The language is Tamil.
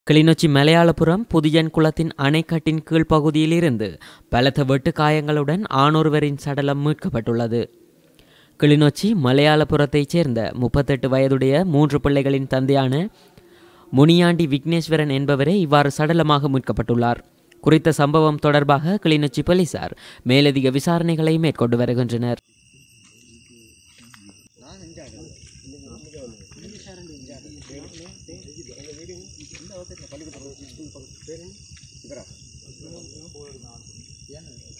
கிளிநொச்சி மலையாளபுரம் புதியன் குளத்தின் அணைக்கட்டின் கீழ்ப்பகுதியில் இருந்து பலத்த வெட்டு காயங்களுடன் ஆணொருவரின் சடலம் மீட்கப்பட்டுள்ளது கிளிநொச்சி மலையாளபுரத்தைச் சேர்ந்த முப்பத்தெட்டு வயதுடைய மூன்று பிள்ளைகளின் தந்தையான முனியாண்டி விக்னேஸ்வரன் என்பவரே இவ்வாறு சடலமாக மீட்கப்பட்டுள்ளார் குறித்த சம்பவம் தொடர்பாக கிளிநொச்சி போலீசார் மேலதிக விசாரணைகளை மேற்கொண்டு வருகின்றனர் பள்ளிக்கூடம்